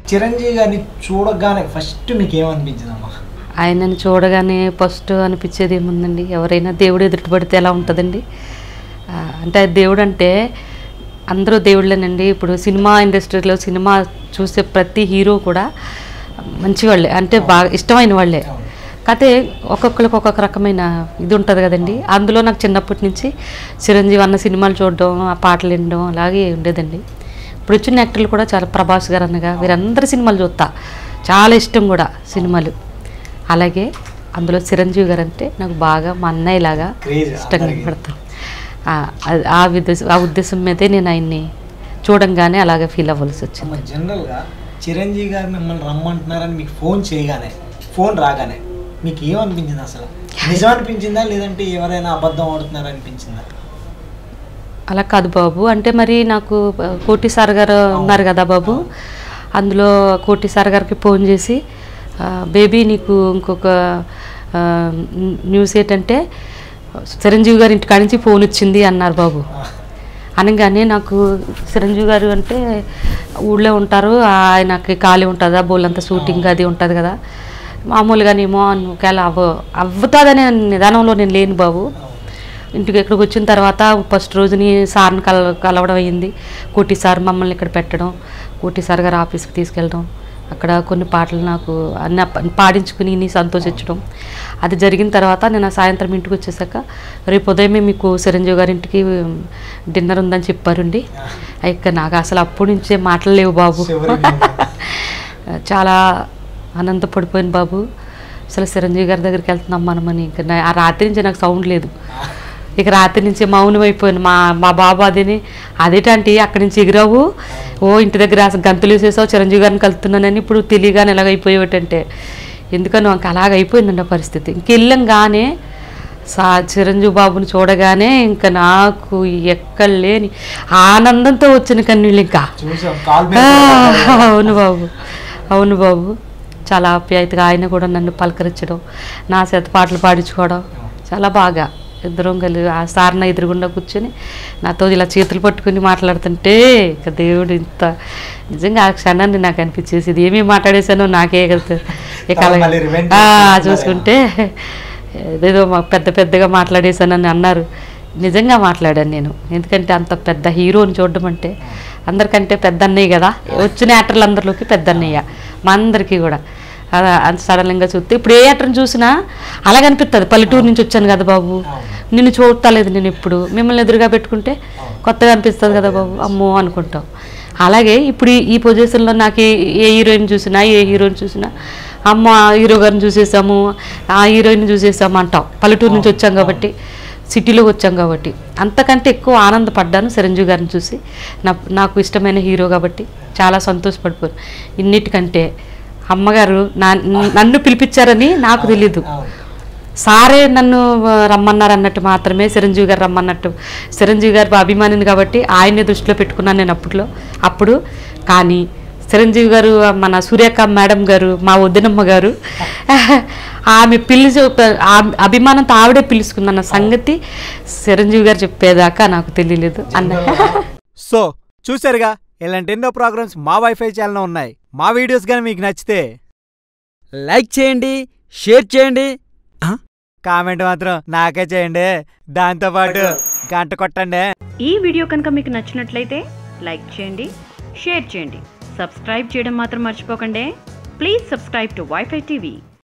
చిరంజీవి గారిని చూడగానే ఫస్ట్ మీకు ఏమనిపించిందమ్మా ఆయనని చూడగానే ఫస్ట్ అనిపించేది ఏముందండి ఎవరైనా దేవుడు ఎదుటి పడితే ఎలా ఉంటుందండి ఆ, అంటే దేవుడు అంటే అందరూ దేవుళ్ళేనండి ఇప్పుడు సినిమా ఇండస్ట్రీలో సినిమా చూసే ప్రతి హీరో కూడా మంచివాళ్ళే అంటే బాగా ఇష్టమైన వాళ్ళే కాకపోతే ఒక్కొక్కరికి ఒక్కొక్క రకమైన ఇది ఉంటుంది కదండి అందులో నాకు చిన్నప్పటి నుంచి చిరంజీవి అన్న సినిమాలు చూడడం ఆ పాటలు వినడం అలాగే ఉండేదండి ఇప్పుడు వచ్చిన యాక్టర్లు కూడా చాలా ప్రభాస్ గారు అనగా వీరందరి సినిమాలు చూస్తా చాలా ఇష్టం కూడా సినిమాలు అలాగే అందులో చిరంజీవి గారు అంటే నాకు బాగా మా అన్నయ్యలాగా Crazy ఇష్టంగా అందరికీ. పడతాను ఆ ఉద్దేశం ఆ ఉద్దేశం మీదే నేను ఆయన్ని చూడంగానే అలాగే ఫీల్ అవ్వాల్సి వచ్చింది అమ్మ జనరల్గా చిరంజీవి గారు మిమ్మల్ని రమ్మంటున్నారని మీకు ఫోన్ చేయగానే ఫోన్ రాగానే మీకు ఏమనిపించింది అసలు నిజం అనిపించిందా లేదంటే ఎవరైనా అబద్ధం ఆడుతున్నారు అనిపించిందా అలా కాదు బాబు అంటే మరి నాకు ఆ, కోటి సార్ గారు ఉన్నారు కదా బాబు అందులో కోటి సార్ గారికి ఫోన్ చేసి ఆ, బేబీ నీకు ఇంకొక ఆ, న్యూస్ ఏంటంటే చిరంజీవి గారి ఇంటికాడ నుంచి ఫోన్ వచ్చింది అన్నారు బాబు అనగానే నాకు చిరంజీవి గారు అంటే ఊళ్ళో ఉంటారు ఆయనకి ఖాళీ ఉంటుందా బోళ్ళంతా షూటింగ్ అది ఉంటుంది కదా మామూలుగానేమో ఒకవేళ అవ్వ అవ్వుతుందనే నిదానంలో నేను లేను బాబు ఇంటికి ఇక్కడికి వచ్చిన తర్వాత ఫస్ట్ రోజుని సార్ని కల కలవడం అయ్యింది కోటి సార్ మమ్మల్ని ఇక్కడ పెట్టడం కోటి సార్ గారు ఆఫీస్కి తీసుకెళ్ళడం అక్కడ కొన్ని పాటలు నాకు అన్న పాడించుకుని నీ సంతోషించడం అది జరిగిన తర్వాత నేను ఆ సాయంత్రం ఇంటికి వచ్చేసాక రేపు ఉదయమే మీకు చిరంజీవి గారి ఇంటికి డిన్నర్ ఉందని చెప్పారండి ఇక నాకు అసలు అప్పటి నుంచే మాటలు లేవు బాబు చివరికి చాలా ఆనందపడిపోయాను బాబు అసలు చిరంజీవి గారి దగ్గరికి వెళ్తున్నాం మనమని ఇంకా నా- ఆ రాత్రి నుంచి నాకు సౌండ్ లేదు ఇక రాత్రి నుంచి మౌనం అయిపోయాను మా మా బాబు అదేని అదేంటంటే అక్కడి నుంచి ఎగిరావు ఓ ఇంటి దగ్గర అసలు గంతులు వేసేసావు చిరంజీవి గారిని కలుతున్నానని ఇప్పుడు తెలియగానే ఎలాగైపోయేటంటే ఎందుకని నాకు అలాగ అయిపోయిందండి ఆ పరిస్థితి ఇంక వెళ్ళంగానే సా చిరంజీవి బాబుని చూడగానే ఇంకా నాకు ఎక్కడ లేని ఆనందంతో వచ్చిన కన్నీళ్ళు ఇంకా చూసాం కాల్ మీద ఆ, అవును బాబు అవును బాబు చాలా ఆప్యాయతగా ఆయన కూడా నన్ను పలకరించడం నా చేత పాటలు పాడించుకోవడం చాలా బాగా ఇద్దరం కలిసి ఆ సార్న ఎదురుగుండా కూర్చొని నాతో ఇలా చేతులు పట్టుకుని మాట్లాడుతుంటే ఇక దేవుడు ఇంత నిజంగా ఆ క్షణాన్ని నాకు అనిపించేసి ఇది ఏమేమి మాట్లాడేశానో నాకే కదా ఇక తర్వాత అలాగే మళ్ళీ revenge ఆ, చేసుకుంటున్నారేమో. చూసుకుంటే ఏదేదో మాకు పెద్ద పెద్దగా మాట్లాడేశానని అన్నారు నిజంగా మాట్లాడాను నేను ఎందుకంటే అంత పెద్ద హీరోని చూడడం అంటే అందరికంటే పెద్ద అన్నయ్య కదా వచ్చిన యాక్టర్లు అందరిలోకి పెద్ద అన్నయ్య మా అందరికీ కూడా అలా అంత సడన్గా చూస్తే ఇప్పుడు ఏ యాక్టర్ని చూసినా అలాగ అనిపిస్తుంది పల్లెటూరు నుంచి వచ్చాను కదా బాబు నిన్ను చూడలేదు నేను ఇప్పుడు మిమ్మల్ని ఎదురుగా పెట్టుకుంటే కొత్తగా అనిపిస్తుంది కదా బాబు అమ్మో అనుకుంటాం అలాగే ఇప్పుడు ఈ- ఈ పొజిషన్లో నాకు ఏ ఏ హీరోయిన్ చూసినా ఏ హీరోయిన్ చూసినా అమ్మ ఆ హీరో గారిని చూసేసాము ఆ హీరోయిన్ చూసేసాము అంటాం పల్లెటూరు నుంచి వచ్చాం కాబట్టి సిటీలోకి వచ్చాం కాబట్టి అంతకంటే ఎక్కువ ఆనందపడ్డాను చిరంజీవి గారిని చూసి నా నాకు ఇష్టమైన హీరో కాబట్టి చాలా సంతోషపడిపోయాను ఇన్నిటికంటే అమ్మగారు నా నన్ను పిలిపించారని నాకు తెలీదు అవును. సారే నన్ను ఆ, రమ్మన్నారు అన్నట్టు మాత్రమే చిరంజీవి గారు రమ్మన్నట్టు చిరంజీవి గారు అభిమానిని కాబట్టి ఆయన్ని దృష్టిలో పెట్టుకున్నాను నేను అప్పట్లో అప్పుడు కానీ చిరంజీవి గారు మన సూర్యక మేడం గారు మా వదినమ్మ గారు ఆమె పిలిచి ఆ- అభిమానంతో ఆవిడే పిలుచుకున్న సంగతి చిరంజీవి గారు చెప్పేదాకా నాకు తెలియలేదు అన్న సో చూసారుగా ఇలాంటి ఎన్నో ప్రోగ్రామ్స్ మా వైఫై ఛానల్లో ఉన్నాయి మా వీడియోస్ కానీ మీకు నచ్చితే లైక్ చేయండి షేర్ చేయండి కామెంట్ మాత్రం నాకే చేయండి దాంతోపాటు గంట కొట్టండి ఈ వీడియో కనుక మీకు నచ్చినట్లయితే లైక్ చేయండి షేర్ చేయండి సబ్స్క్రైబ్ చేయడం మాత్రం మర్చిపోకండి please subscribe to WiFi TV